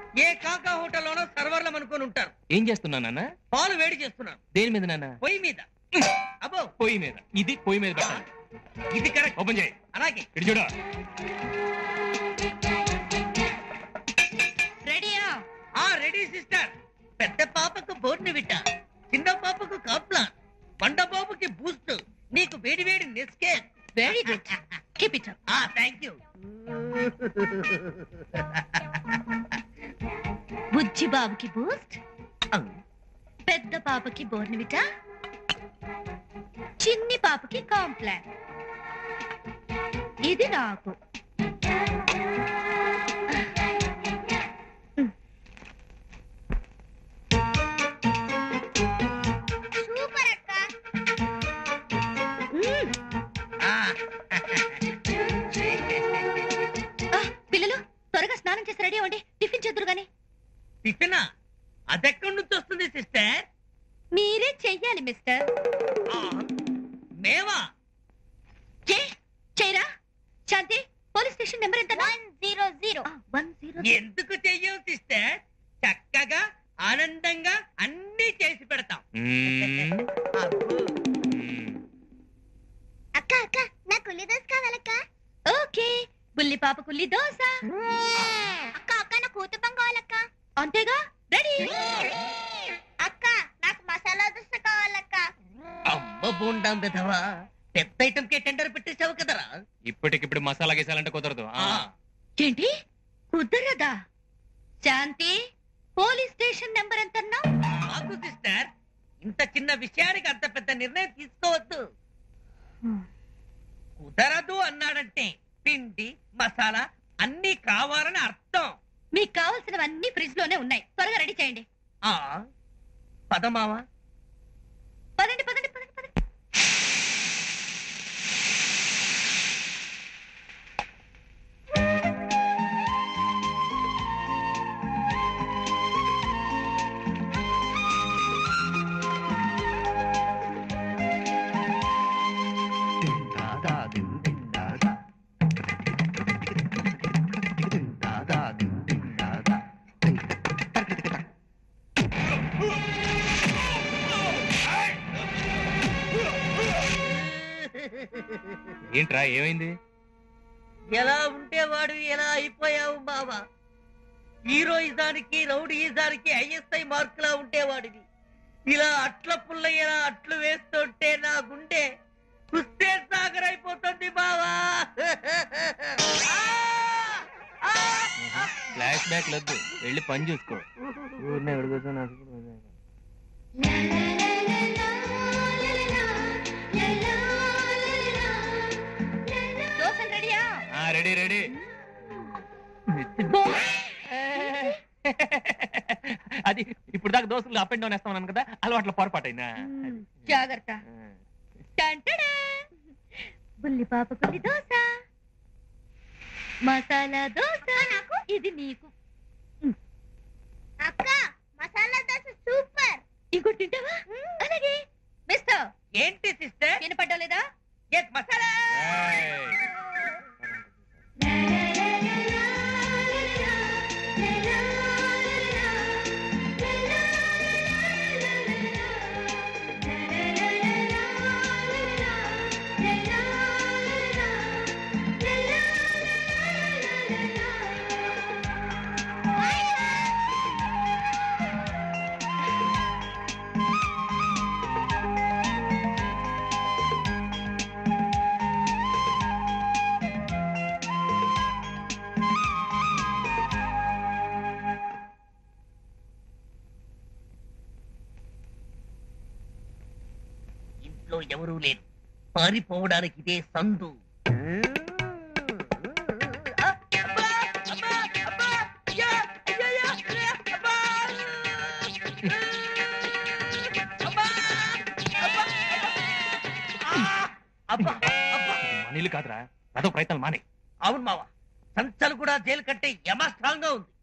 ఏ కాకా హోటల్లోనో సర్వర్లం అనుకొని ఉంటారు ఏం చేస్తున్నా నాన్న పాలు వేడి చేస్తున్నాను దేని మీద నాన్న పొయ్యి మీద అబ్బో పొయ్యి మీద ఇది పొయ్యి మీద పెట్టాలి ఇది కరెక్ట్ ఓపెన్ చేయి అలాగే ఇటు చూడు రెడీయా ఆ రెడీ సిస్టర్ పెద్ద పాపకు బోర్ని విట చిన్న పాపకు కాప్లాన్ పండ బాబుకి బూస్ట్ నీకు వేడి వేడి నెస్కే very good keep it up ఆ థ్యాంక్ యూ బుజ్జి బాబుకి బూస్ట్ పెద్ద పాపకి బోర్నివిటా చిన్ని పాపకి కాంప్లాన్ ఇది నాకు సూపర్ అక్క పిల్లలు త్వరగా స్నానం చేసి రెడీ అవ్వండి టిఫిన్ చేద్దరు గాని టిఫినా అదెక్కడి నుంచి వస్తుంది సిస్టర్ మీరే చెయ్యాలి మిస్టర్ మేవా చే చేయరా శాంతి పోలీస్ స్టేషన్ నెంబర్ ఎంత one zero zero one zero ఎందుకు చెయ్యం సిస్టర్ చక్కగా ఆనందంగా అన్ని చేసి పెడతాం మ్మ్. అబ్బో. మ్మ్. అక్క అక్క నాకు ఉల్లి దోశ కావాలక్క ఓకే బుల్లి పాప కుల్లి దోశ అక్క అక్క నాకు ఊతపం కావాలక్క అంతేగా రెడీ అక్క నాకు మసాలా దోశ కావాలక్క అమ్మ బోండాం విధవా పెద్ద ఐటమ్ కే టెండర్ పెట్టేసావు కదరా ఇప్పటికిప్పుడు మసాలా గీసాలంటే కుదరదు ఆ. ఏంటి కుదరదా శాంతి పోలీస్ స్టేషన్ నెంబర్ ఎంత ఆగు సిస్టర్ ఇంత చిన్న విషయానికి అంత పెద్ద నిర్ణయం తీసుకోవద్దు కుదరదు అన్నాడంటే పిండి మసాలా అన్ని కావాలని అర్థం మీకు కావాల్సినవన్నీ ఫ్రిడ్జ్ లోనే ఉన్నాయి త్వరగా రెడీ చేయండి ఆ పదమావా పదండి పదండి పదండి పదండి ఏంట్రా ఏమైంది ఎలా ఉంటేవాడు ఎలా అయిపోయావు బావా హీరోయిజానికి రౌడీయిజానికి ఐఎస్ఐ మార్కులా ఉండేవాడివి ఇలా అట్ల పుల్ల ఇలా అట్లు వేస్తుంటే నా గుండె కుస్తే సాగర్ అయిపోతుంది బావా ఆ! ఆ! ఫ్లాష్ బ్యాక్ లద్దు వెళ్ళి పని చూసుకో ఊరినే అడుగుతా దోశలు రెడీయా రెడీ రెడీ అది ఇప్పుడు దాకా దోస్తులు అప్ అండ్ డౌన్ వేస్తామన్నాను కదా అలవాట్ల పొరపాటైనా జాగ్రత్త టంటడా. బుల్లి పాప కుల్లి దోశ మసాలా దోశ నాకు ఇది నీకు అక్క మసాలా దోశ సూపర్ ఇంకోటి తింటావా అలాగే మిస్టర్ ఏంటి సిస్టర్ వినపడ్డా లేదా ఎస్ మసాలా ఇంట్లో ఎవరూ లేరు పారిపోవడానికి ఇదే సందు అబ్బా అబ్బా మనీలు కాదురా అదో ప్రయత్నాలు మానే అవును మావా సంచలు కూడా జైలు కట్టే యమ స్ట్రాంగ్ గా ఉంది